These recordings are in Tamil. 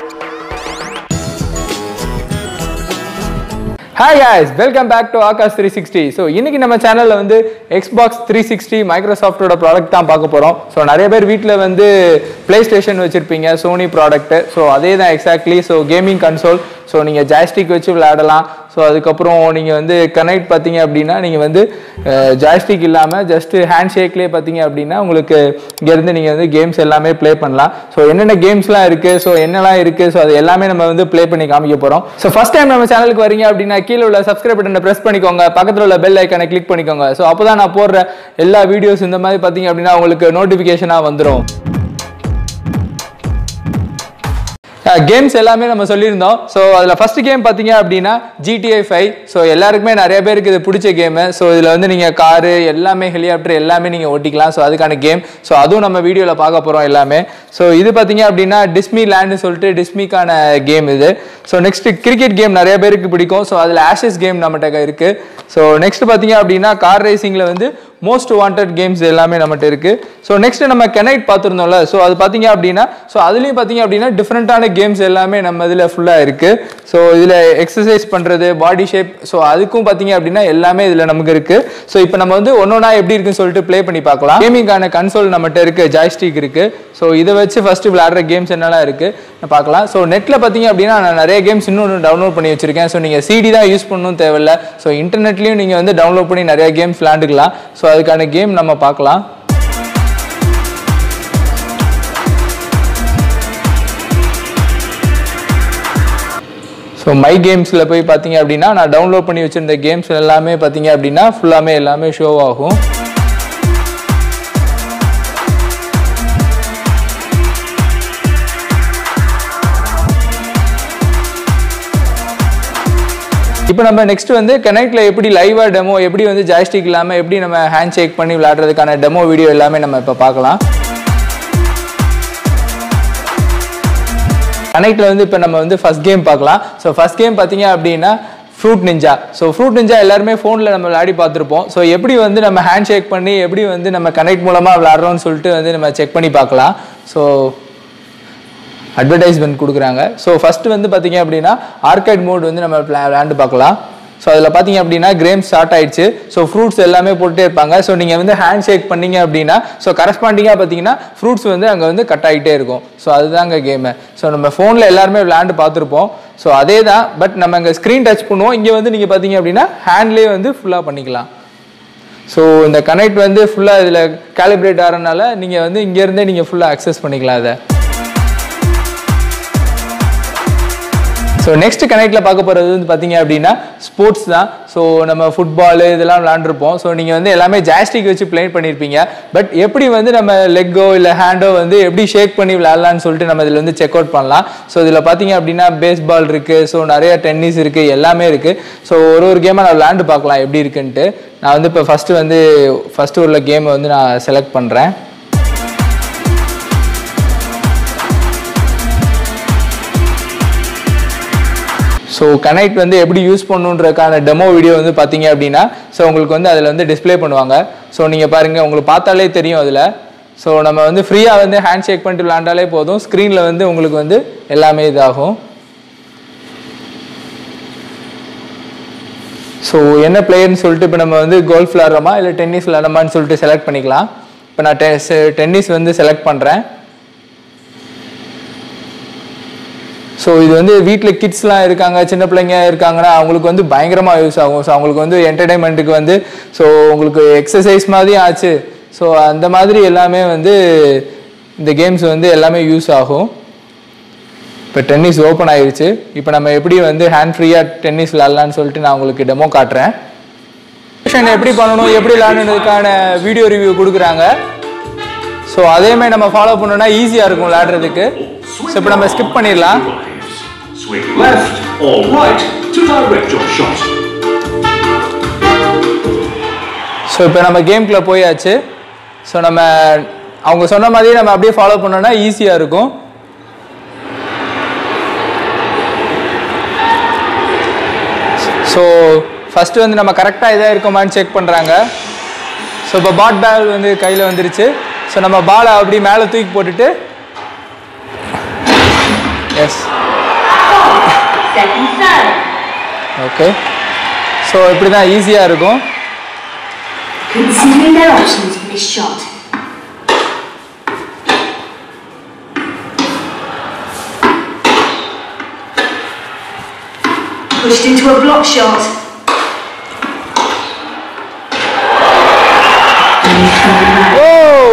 Hi guys welcome back to Akash three sixty so இன்னைக்கு நம்ம சேனலில் வந்து எக்ஸ்பாக்ஸ் த்ரீ சிக்ஸ்டி மைக்ரோசாஃப்டோட ப்ராடக்ட் தான் பார்க்க போகிறோம் ஸோ நிறைய பேர் வீட்டில் வந்து ப்ளே ஸ்டேஷன் வச்சுருப்பீங்க சோனி ப்ராடக்ட்டு ஸோ அதே தான் exactly so gaming console so நீங்கள் ஜாய்ஸ்டிக் வச்சு விளையாடலாம் ஸோ அதுக்கப்புறம் நீங்கள் வந்து கனெக்ட் பார்த்தீங்க அப்படின்னா நீங்கள் வந்து ஜாய்ஸ்டிக் இல்லாமல் ஜஸ்ட் ஹேண்ட் ஷேக்லேயே பார்த்தீங்க அப்படின்னா உங்களுக்கு இங்கேருந்து நீங்கள் வந்து கேம்ஸ் எல்லாமே ப்ளே பண்ணலாம் ஸோ என்னென்ன கேம்ஸ்லாம் இருக்குது ஸோ என்னெல்லாம் இருக்குது ஸோ அது எல்லாமே நம்ம வந்து ப்ளே பண்ணி காமிக்க போகிறோம் ஸோ ஃபஸ்ட் டைம் நம்ம சேனலுக்கு வரீங்க அப்படின்னா கீழே உள்ள சப்ஸ்கிரைப் பட்டனை ப்ரெஸ் பண்ணிக்கோங்க பக்கத்தில் உள்ள பெல் ஐக்கனை கிளிக் பண்ணிக்கோங்க ஸோ அப்போ தான் நான் போடுற எல்லா வீடியோஸ் இந்த மாதிரி பார்த்தீங்க அப்படின்னா உங்களுக்கு நோட்டிஃபிகேஷனாக வந்துடும் கேம்ஸ் எல்லாமே நம்ம சொல்லியிருந்தோம் ஸோ அதில் ஃபர்ஸ்ட் கேம் பார்த்தீங்க அப்படின்னா ஜிடிஐ ஃபைவ் ஸோ எல்லாருக்குமே நிறைய பேருக்கு இது பிடிச்ச கேமு ஸோ இதில் வந்து நீங்கள் காரு எல்லாமே ஹெலிகாப்டர் எல்லாமே நீங்கள் ஓட்டிக்கலாம் ஸோ அதுக்கான கேம் ஸோ அதுவும் நம்ம வீடியோவில் பார்க்க போகிறோம் எல்லாமே ஸோ இது பார்த்தீங்க அப்படின்னா டிஸ்மி லேண்டு சொல்லிட்டு டிஸ்மிக்கான கேம் இது ஸோ நெக்ஸ்ட் கிரிக்கெட் கேம் நிறைய பேருக்கு பிடிக்கும் ஸோ அதில் ஆஷஸ் கேம் நம்மகிட்ட இருக்குது ஸோ நெக்ஸ்ட் பார்த்தீங்க அப்படின்னா கார் ரேசிங்கில் வந்து மோஸ்ட் வாண்டட் கேம்ஸ் எல்லாமே நம்மகிட்ட இருக்குது ஸோ நெக்ஸ்ட் நம்ம கனெக்ட் பார்த்துருந்தோம்ல ஸோ அது பார்த்தீங்க அப்படின்னா ஸோ அதுலேயும் பார்த்தீங்க அப்படின்னா டிஃப்ரெண்ட்டான கேம்ஸ் எல்லாமே நம்ம இதில் ஃபுல்லாக இருக்குது ஸோ இதில் எக்ஸசைஸ் பண்ணுறது பாடி ஷேப் ஸோ அதுக்கும் பார்த்தீங்க அப்படின்னா எல்லாமே இதில் நமக்கு இருக்குது ஸோ இப்போ நம்ம வந்து ஒன்றொன்னா எப்படி இருக்குன்னு சொல்லிட்டு ப்ளே பண்ணி பார்க்கலாம் கேமிங்கான கன்சோல் நம்மகிட்ட இருக்குது ஜாய்ஸ்டிக் இருக்குது ஸோ இதை வச்சு ஃபஸ்ட்டு விளையாடுற கேம்ஸ் என்னெல்லாம் இருக்குது பார்க்கலாம் ஸோ நெட்டில் பார்த்தீங்க அப்படின்னா நான் நிறைய கேம்ஸ் இன்னொன்று டவுன்லோட் பண்ணி வச்சிருக்கேன் ஸோ நீங்கள் சிடி தான் யூஸ் பண்ணணும் தேவையில்ல ஸோ இன்டர்நெட்லேயும் நீங்கள் வந்து டவுன்லோட் பண்ணி நிறைய கேம்ஸ் விளையாண்டுக்கலாம் ஸோ அதுக்கான கேம் நம்ம பார்க்கலாம் ஸோ மை கேம்ஸில் போய் பார்த்தீங்க அப்படின்னா நான் டவுன்லோட் பண்ணி வச்சிருந்த கேம்ஸ் எல்லாமே பார்த்தீங்க அப்படின்னா ஃபுல்லாமே எல்லாமே ஷோ ஆகும் இப்போ நம்ம நெக்ஸ்ட் வந்து கனெக்ட்ல எப்படி லைவா டெமோ எப்படி வந்து ஜாய்ஸ்டிக் இல்லாமல் எப்படி நம்ம ஹேண்ட் ஷேக் பண்ணி விளையாடுறதுக்கான டெமோ வீடியோ எல்லாமே நம்ம இப்போ பார்க்கலாம் கனெக்ட்ல வந்து இப்போ நம்ம வந்து ஃபர்ஸ்ட் கேம் பார்க்கலாம் ஸோ ஃபர்ஸ்ட் கேம் பார்த்தீங்க அப்படின்னா Fruit Ninja so Fruit Ninja எல்லாருமே ஃபோனில் நம்ம விளையாடி பார்த்துருப்போம் ஸோ எப்படி வந்து நம்ம ஹேண்ட் ஷேக் பண்ணி எப்படி வந்து நம்ம கனெக்ட் மூலமாக விளையாடுறோம்னு சொல்லிட்டு வந்து நம்ம செக் பண்ணி பார்க்கலாம் ஸோ அட்வர்டைஸ்மெண்ட் கொடுக்குறாங்க ஸோ ஃபஸ்ட்டு வந்து பார்த்தீங்க அப்படின்னா ஆர்கைட் மோட் வந்து நம்ம விளையாண்டு பார்க்கலாம் ஸோ அதில் பார்த்தீங்க அப்படின்னா கிரேம் ஸ்டார்ட் ஆயிடுச்சு ஸோ ஃப்ரூட்ஸ் எல்லாமே போட்டுட்டே இருப்பாங்க ஸோ நீங்கள் வந்து ஹேண்ட் ஷேக் பண்ணீங்க அப்படின்னா ஸோ கரஸ்பாண்டிங்காக பார்த்தீங்கன்னா ஃப்ரூட்ஸ் வந்து அங்கே வந்து கட் ஆகிட்டே இருக்கும் ஸோ அதுதாங்க கேமு ஸோ நம்ம ஃபோனில் எல்லாருமே விளையாண்டு பார்த்துருப்போம் ஸோ அதே தான் பட் நம்ம இங்கே ஸ்க்ரீன் டச் பண்ணுவோம் இங்கே வந்து நீங்கள் பார்த்தீங்க அப்படின்னா ஹேண்ட்லேயே வந்து ஃபுல்லாக பண்ணிக்கலாம் ஸோ இந்த கனெக்ட் வந்து ஃபுல்லாக இதில் கேலிப்ரேட் ஆகிறனால நீங்கள் வந்து இங்கேருந்தே நீங்கள் ஃபுல்லாக அக்சஸ் பண்ணிக்கலாம் அதை ஸோ நெக்ஸ்ட் கனெக்டில் பார்க்க போகிறது வந்து பார்த்தீங்க அப்படின்னா ஸ்போர்ட்ஸ் தான் ஸோ நம்ம ஃபுட்பாலு இதெல்லாம் விளாண்டுருப்போம் ஸோ நீங்கள் வந்து எல்லாமே ஜாஸ்டிக் வச்சு ப்ளே பண்ணியிருப்பீங்க பட் எப்படி வந்து நம்ம லெக்கோ இல்லை ஹேண்டோ வந்து எப்படி ஷேக் பண்ணி விளையாடலாம்னு சொல்லிட்டு நம்ம இதில் வந்து செக் அவுட் பண்ணலாம் ஸோ இதில் பார்த்தீங்க அப்படின்னா பேஸ்பால் இருக்குது ஸோ நிறைய டென்னிஸ் இருக்குது எல்லாமே இருக்குது ஸோ ஒரு ஒரு கேமை நான் விளாண்டு பார்க்கலாம் எப்படி இருக்குன்ட்டு நான் வந்து இப்போ ஃபஸ்ட்டு வந்து ஃபஸ்ட்டு உள்ள கேமை வந்து நான் செலக்ட் பண்ணுறேன் ஸோ கனெக்ட் வந்து எப்படி யூஸ் பண்ணுன்றதுக்கான டெமோ வீடியோ வந்து பார்த்தீங்க அப்படின்னா ஸோ உங்களுக்கு வந்து அதில் வந்து டிஸ்பிளே பண்ணுவாங்க ஸோ நீங்கள் பாருங்கள் உங்களுக்கு பார்த்தாலே தெரியும் அதில் ஸோ நம்ம வந்து ஃப்ரீயாக வந்து ஹேண்ட் ஷேக் பண்ணிட்டு விளாண்டாலே போதும் ஸ்க்ரீனில் வந்து உங்களுக்கு வந்து எல்லாமே இதாகும் ஸோ என்ன பிளேயர்னு சொல்லிட்டு இப்போ நம்ம வந்து கோல்ஃப் விளாட்றோமா இல்லை டென்னிஸ் விளாட்றோமான்னு சொல்லிட்டு செலக்ட் பண்ணிக்கலாம் இப்போ நான் டென்னிஸ் வந்து செலக்ட் பண்ணுறேன் ஸோ இது வந்து வீட்டில் கிட்ஸ்லாம் இருக்காங்க சின்ன பிள்ளைங்க இருக்காங்கன்னா அவங்களுக்கு வந்து பயங்கரமாக யூஸ் ஆகும் ஸோ அவங்களுக்கு வந்து என்டர்டைன்மெண்ட்டுக்கு வந்து ஸோ உங்களுக்கு எக்ஸசைஸ் மாதிரியும் ஆச்சு ஸோ அந்த மாதிரி எல்லாமே வந்து இந்த கேம்ஸ் வந்து எல்லாமே யூஸ் ஆகும் இப்போ டென்னிஸ் ஓப்பன் ஆயிருச்சு இப்போ நம்ம எப்படி வந்து ஹேண்ட் ஃப்ரீயாக டென்னிஸ் விளாட்லான்னு சொல்லிட்டு நான் உங்களுக்கு டெமோ காட்டுறேன் எப்படி பண்ணணும் எப்படி விளாடுறதுக்கான வீடியோ ரிவ்யூ கொடுக்குறாங்க ஸோ அதேமாதிரி நம்ம ஃபாலோ பண்ணோம்னா ஈஸியாக இருக்கும் விளையாடுறதுக்கு ஸோ இப்போ நம்ம ஸ்கிப் பண்ணிடலாம் Swing left or right to direct your shot. So இப்போ நம்ம கேம்குள்ளே போயாச்சு ஸோ நம்ம அவங்க சொன்ன மாதிரியே நம்ம அப்படியே ஃபாலோ பண்ணோம்னா ஈஸியாக இருக்கும் ஸோ ஃபஸ்ட்டு வந்து நம்ம கரெக்டாக இதாக இருக்கோமான்னு செக் பண்ணுறாங்க ஸோ இப்போ பாட் பேல் வந்து கையில் வந்துருச்சு ஸோ நம்ம பாலை அப்படி மேலே தூக்கி போட்டுட்டு எஸ் ஓகே ஸோ இப்படி தான் ஈஸியாக இருக்கும் Considering their options for this shot. Pushed into a block shot. ஓ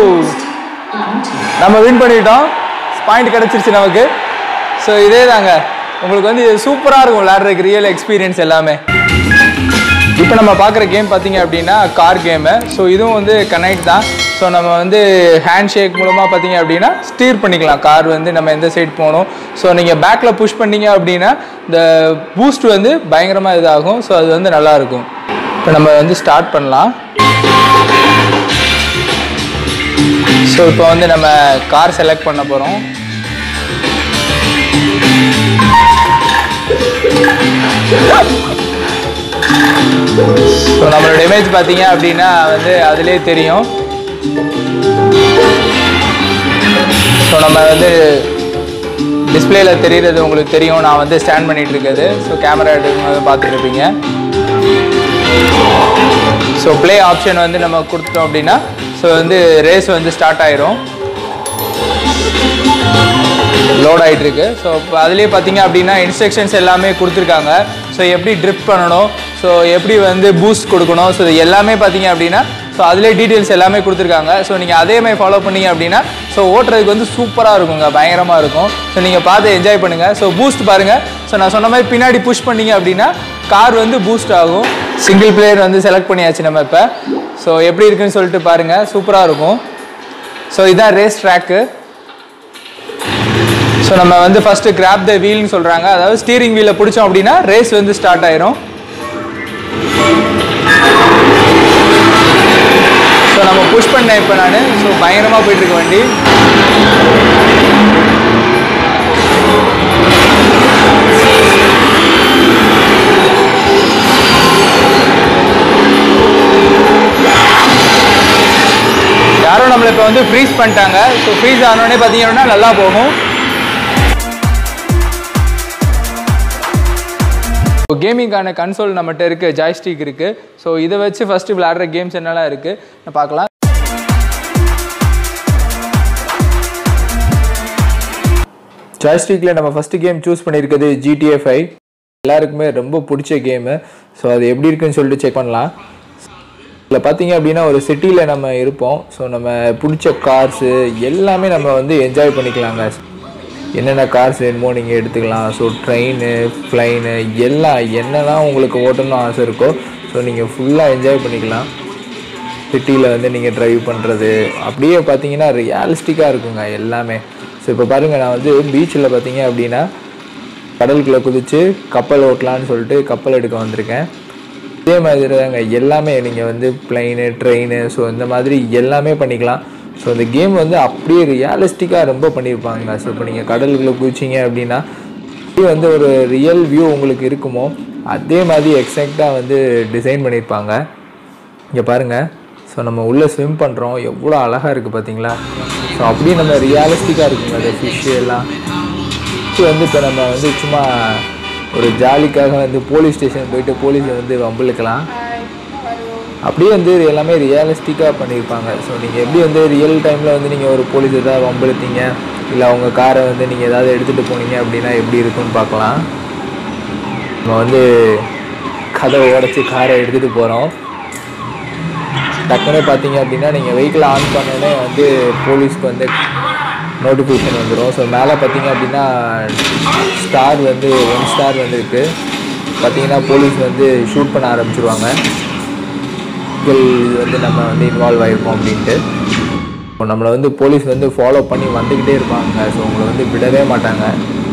நம்ம வின் பண்ணிட்டோம் பாயிண்ட் கிடச்சிருச்சு நமக்கு ஸோ இதே தாங்க உங்களுக்கு வந்து இது சூப்பராக இருக்கும் விளையாடுறதுக்கு ரியல் எக்ஸ்பீரியன்ஸ் எல்லாமே இப்போ நம்ம பார்க்குற கேம் பார்த்தீங்க அப்படின்னா கார் கேமு ஸோ இதுவும் வந்து கனெக்ட் தான் ஸோ நம்ம வந்து ஹேண்ட் ஷேக் மூலமாக பார்த்தீங்க அப்படின்னா ஸ்டீர் பண்ணிக்கலாம் கார் வந்து நம்ம எந்த சைடு போகணும் ஸோ நீங்கள் பேக்கில் புஷ் பண்ணீங்க அப்படின்னா இந்த பூஸ்ட் வந்து பயங்கரமாக இதாகும் ஸோ அது வந்து நல்லாயிருக்கும் இப்போ நம்ம வந்து ஸ்டார்ட் பண்ணலாம் ஸோ இப்போ வந்து நம்ம கார் செலக்ட் பண்ண போகிறோம் ஸோ நம்மளோட இமேஜ் பார்த்தீங்க அப்படின்னா வந்து அதிலே தெரியும் ஸோ நம்ம வந்து டிஸ்பிளேல தெரிகிறது உங்களுக்கு தெரியும் நான் வந்து ஸ்டாண்ட் பண்ணிட்டு இருக்கிறது ஸோ கேமரா எடுக்கும்போது பார்த்துட்டு இருப்பீங்க ஸோ ப்ளே ஆப்ஷன் வந்து நம்ம கொடுத்துட்டோம் அப்படின்னா ஸோ வந்து ரேஸ் வந்து ஸ்டார்ட் ஆயிரும் லோட் ஆகிட்டு இருக்கு ஸோ இப்போ அதுலேயே பார்த்தீங்க அப்படின்னா இன்ஸ்ட்ரக்ஷன்ஸ் எல்லாமே கொடுத்துருக்காங்க ஸோ எப்படி ட்ரிப் பண்ணணும் ஸோ எப்படி வந்து பூஸ்ட் கொடுக்கணும் ஸோ இது எல்லாமே பார்த்தீங்க அப்படின்னா ஸோ அதுலேயே டீட்டெயில்ஸ் எல்லாமே கொடுத்துருக்காங்க ஸோ நீங்கள் அதே மாதிரி ஃபாலோ பண்ணீங்க அப்படின்னா ஸோ ஓட்டுறதுக்கு வந்து சூப்பராக இருக்குங்க பயங்கரமாக இருக்கும் ஸோ நீங்கள் பார்த்து என்ஜாய் பண்ணுங்கள் ஸோ பூஸ்ட் பாருங்கள் ஸோ நான் சொன்ன மாதிரி பின்னாடி புஷ் பண்ணீங்க அப்படின்னா கார் வந்து பூஸ்ட் ஆகும் சிங்கிள் பிளேயர் வந்து செலக்ட் பண்ணியாச்சு நம்ம இப்போ ஸோ எப்படி இருக்குன்னு சொல்லிட்டு பாருங்கள் சூப்பராக இருக்கும் ஸோ இதான் ரேஸ் ட்ராக்கு ஸோ நம்ம வந்து ஃபஸ்ட்டு கிராப் த வீல்னு சொல்கிறாங்க அதாவது ஸ்டீரிங் வீலை பிடிச்சோம் அப்படின்னா ரேஸ் வந்து ஸ்டார்ட் ஆயிரும் ஸோ நம்ம புஷ் பண்ணேன் இப்போ நான் ஸோ பயங்கரமாக போயிட்டு இருக்க வண்டி யாரோ நம்மளை இப்போ வந்து ஃப்ரீஸ் பண்ணிட்டாங்க ஸோ ஃப்ரீஸ் ஆனோடனே பார்த்தீங்கன்னா நல்லா போகும் கேமிங்கான கன்சோல் நம்மகிட்ட இருக்குது ஜாய்ஸ்டிக் இருக்குது ஸோ இதை வச்சு ஃபஸ்ட்டு விளையாடுற கேம்ஸ் என்னெல்லாம் இருக்குது பார்க்கலாம் ஜாய்ஸ்டிக்கில் நம்ம ஃபஸ்ட்டு கேம் சூஸ் பண்ணியிருக்கிறது ஜிடிஏ ஃபைவ் எல்லாருக்குமே ரொம்ப பிடிச்ச கேமு ஸோ அது எப்படி இருக்குன்னு சொல்லிட்டு செக் பண்ணலாம் இதில் பார்த்தீங்க அப்படின்னா ஒரு சிட்டியில் நம்ம இருப்போம் ஸோ நம்ம பிடிச்ச கார்ஸு எல்லாமே நம்ம வந்து என்ஜாய் பண்ணிக்கலாங்க என்னென்ன கார்ஸ் வேணுமோ நீங்கள் எடுத்துக்கலாம் ஸோ ட்ரெயின் ஃப்ளைனு எல்லாம் என்னெல்லாம் உங்களுக்கு ஓட்டணும்னு ஆசை இருக்கோ ஸோ நீங்கள் ஃபுல்லாக என்ஜாய் பண்ணிக்கலாம் சிட்டியில் வந்து நீங்கள் ட்ரைவ் பண்ணுறது அப்படியே பார்த்தீங்கன்னா ரியாலிஸ்டிக்காக இருக்குங்க எல்லாமே ஸோ இப்போ பாருங்கள் நான் வந்து பீச்சில் பார்த்தீங்க அப்படின்னா கடலுக்குள்ளே குதித்து கப்பல் ஓட்டலான்னு சொல்லிட்டு கப்பல் எடுக்க வந்திருக்கேன் இதே மாதிரி தாங்க எல்லாமே நீங்கள் வந்து பிளைனு ட்ரெயின் ஸோ இந்த மாதிரி எல்லாமே பண்ணிக்கலாம் ஸோ இந்த கேம் வந்து அப்படியே ரியாலிஸ்டிக்காக ரொம்ப பண்ணியிருப்பாங்க ஸோ இப்போ நீங்கள் கடலுக்குள்ளே குதிச்சிங்க அப்படின்னா இது வந்து ஒரு ரியல் வியூ உங்களுக்கு இருக்குமோ அதே மாதிரி எக்ஸாக்டாக வந்து டிசைன் பண்ணியிருப்பாங்க இங்கே பாருங்கள் ஸோ நம்ம உள்ளே ஸ்விம் பண்ணுறோம் எவ்வளோ அழகாக இருக்குது பார்த்தீங்களா ஸோ அப்படியே நம்ம ரியாலிஸ்டிக்காக இருக்குங்க அந்த ஃபிஷ்ஷு எல்லாம் இது வந்து இப்போ நம்ம வந்து சும்மா ஒரு ஜாலிக்காக வந்து போலீஸ் ஸ்டேஷன் போயிட்டு போலீஸை வந்து வம்பிழுக்கலாம் அப்படியே வந்து எல்லாமே ரியாலிஸ்டிக்காக பண்ணியிருப்பாங்க ஸோ நீங்கள் எப்படி வந்து ரியல் டைமில் வந்து நீங்கள் ஒரு போலீஸ் ஏதாவது வம்பிழுத்தீங்க இல்லை அவங்க காரை வந்து நீங்கள் ஏதாவது எடுத்துகிட்டு போனீங்க அப்படின்னா எப்படி இருக்கும்னு பார்க்கலாம் நம்ம வந்து கதவை உடச்சி காரை எடுத்துகிட்டு போகிறோம் டக்குன்னு பார்த்தீங்க அப்படின்னா நீங்கள் வெஹிக்கிள் ஆன் பண்ணோடனே வந்து போலீஸ்க்கு வந்து நோட்டிஃபிகேஷன் வந்துடும் ஸோ மேலே பார்த்தீங்க அப்படின்னா ஸ்டார் வந்து ஒன் ஸ்டார் வந்து இருக்குது பார்த்தீங்கன்னா போலீஸ் வந்து ஷூட் பண்ண ஆரம்பிச்சிருவாங்க இது வந்து நம்ம வந்து இன்வால்வ் ஆகிருக்கோம் அப்படின்ட்டு இப்போ நம்மளை வந்து போலீஸ் வந்து ஃபாலோ பண்ணி வந்துக்கிட்டே இருப்பாங்க ஸோ உங்களை வந்து விடவே மாட்டாங்க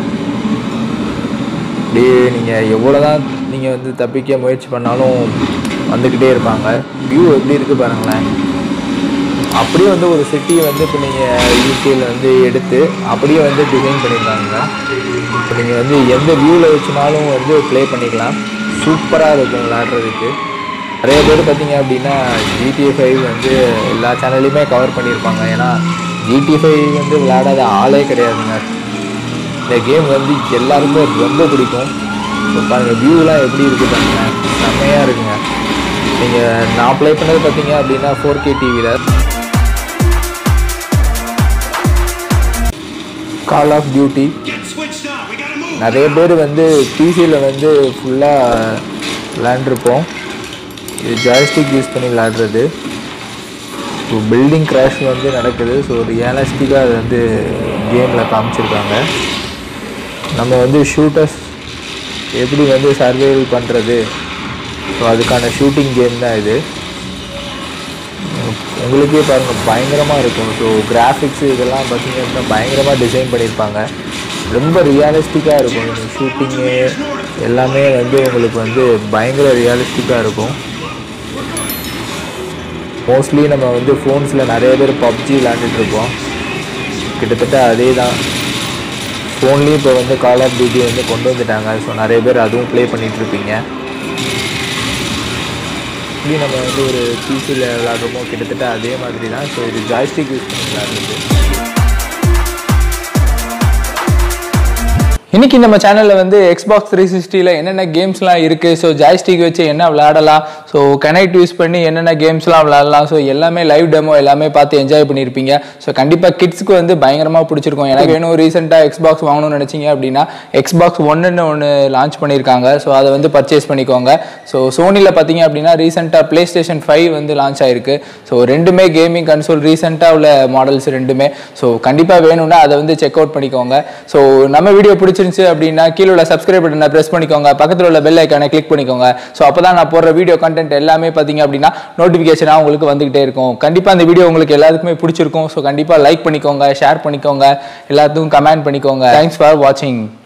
அப்படியே நீங்கள் எவ்வளோ தான் நீங்கள் வந்து தப்பிக்க முயற்சி பண்ணாலும் வந்துக்கிட்டே இருப்பாங்க வியூ எப்படி இருக்குது பாருங்களேன் அப்படியே வந்து ஒரு சிட்டியை வந்து இப்போ நீங்கள் யூகேல வந்து எடுத்து அப்படியே வந்து டிசைன் பண்ணியிருக்காங்க இப்போ நீங்கள் வந்து எந்த வியூவில் வச்சுனாலும் வந்து ப்ளே பண்ணிக்கலாம் சூப்பராக இருக்கும் விளாட்றதுக்கு நிறைய பேர் பார்த்தீங்க அப்படின்னா ஜிடிஏ ஃபைவ் வந்து எல்லா சேனல்லையுமே கவர் பண்ணியிருப்பாங்க ஏன்னா ஜிடி ஃபைவ் வந்து விளையாடாத ஆளே கிடையாதுங்க இந்த கேம் வந்து எல்லாருக்குமே ரொம்ப பிடிக்கும் ஸோ பாருங்கள் வியூலாம் எப்படி இருக்குது பாருங்க செம்மையாக இருக்குங்க நீங்கள் நான் ப்ளே பண்ணது பார்த்தீங்க அப்படின்னா ஃபோர் கே டிவியில் கால் ஆஃப் டியூட்டி நிறைய பேர் வந்து பிசியில் வந்து ஃபுல்லாக விளாண்டுருப்போம் இது ஜாய்ஸ்டிக் யூஸ் பண்ணி விளாடுறது ஸோ பில்டிங் கிராஷ் வந்து நடக்குது ஸோ ரியலிஸ்டிக்காக அது வந்து கேமில் காமிச்சிருக்காங்க நம்ம வந்து ஷூட்டர்ஸ் எப்படி வந்து சர்வைவல் பண்ணுறது ஸோ அதுக்கான ஷூட்டிங் கேம் தான் இது உங்களுக்கே பாருங்கள் பயங்கரமாக இருக்கும் ஸோ கிராஃபிக்ஸு இதெல்லாம் பார்த்தீங்கன்னா பயங்கரமாக டிசைன் பண்ணியிருப்பாங்க ரொம்ப ரியலிஸ்டிக்காக இருக்கும் இந்த ஷூட்டிங்கு எல்லாமே வந்து உங்களுக்கு வந்து பயங்கர ரியலிஸ்டிக்காக இருக்கும் மோஸ்ட்லி நம்ம வந்து ஃபோன்ஸில் நிறைய பேர் பப்ஜி விளாண்டுட்டு இருப்போம் கிட்டத்தட்ட அதே தான் ஃபோன்லேயும் இப்போ வந்து கால் ஆஃப் டியூட்டி வந்து கொண்டு வந்துட்டாங்க ஸோ நிறைய பேர் அதுவும் ப்ளே பண்ணிகிட்டு இருப்பீங்க இப்படி நம்ம வந்து ஒரு பிசியில் விளாட்றோமோ கிட்டத்தட்ட அதே மாதிரி தான் ஸோ இது ஜாய்ஸ்டிக் யூஸ் பண்ணி விளாட்றது இன்னைக்கு நம்ம சேனலில் வந்து எக்ஸ்பாக்ஸ் த்ரீ சிக்ஸ்டியில் என்னென்ன கேம்ஸ்லாம் இருக்குது ஸோ ஜாய்ஸ்டிக் வச்சு என்ன விளையாடலாம் ஸோ கனெக்ட் யூஸ் பண்ணி என்னென்ன கேம்ஸ்லாம் விளையாடலாம் ஸோ எல்லாமே லைவ் டெமோ எல்லாமே பார்த்து என்ஜாய் பண்ணியிருப்பீங்க ஸோ கண்டிப்பாக கிட்ஸ்க்கு வந்து பயங்கரமாக பிடிச்சிருக்கும் எனக்கு வேணும் ரீசெண்டாக எக்ஸ்பாக்ஸ் வாங்கணும்னு நினச்சிங்க அப்படின்னா எக்ஸ்பாக்ஸ் ஒன்றுன்னு ஒன்று லான்ச் பண்ணியிருக்காங்க ஸோ அதை வந்து பர்ச்சேஸ் பண்ணிக்கோங்க ஸோ சோனியில் பார்த்தீங்க அப்படின்னா ரீசெண்டாக ப்ளே ஸ்டேஷன் ஃபைவ் வந்து லான்ச் ஆயிருக்கு ஸோ ரெண்டுமே கேமிங் கன்சோல் ரீசெண்டாக உள்ள மாடல்ஸ் ரெண்டுமே ஸோ கண்டிப்பாக வேணும்னா அதை வந்து செக் அவுட் பண்ணிக்கோங்க ஸோ நம்ம வீடியோ பிடிச்சிருந்துச்சு அப்படின்னா கீழே உள்ள சப்ஸ்கிரைப் பட்டனை ப்ரெஸ் பண்ணிக்கோங்க பக்கத்தில் உள்ள பெல் ஐக்கானை கிளிக் பண்ணிக்கோங்க ஸோ அப்போ தான் நான் போடுற வீடியோ கண்டென்ட் எல்லாமே பார்த்தீங்க அப்படின்னா நோட்டிஃபிகேஷனாக உங்களுக்கு வந்துகிட்டே இருக்கும் கண்டிப்பாக அந்த வீடியோ உங்களுக்கு எல்லாத்துக்குமே பிடிச்சிருக்கும் ஸோ கண்டிப்பாக லைக் பண்ணிக்கோங்க ஷேர் பண்ணிக்கோங்க எல்லாத்துக்கும் கமெண்ட் பண்ணிக்கோங்க தேங்க்ஸ் ஃபார் வாட்சிங்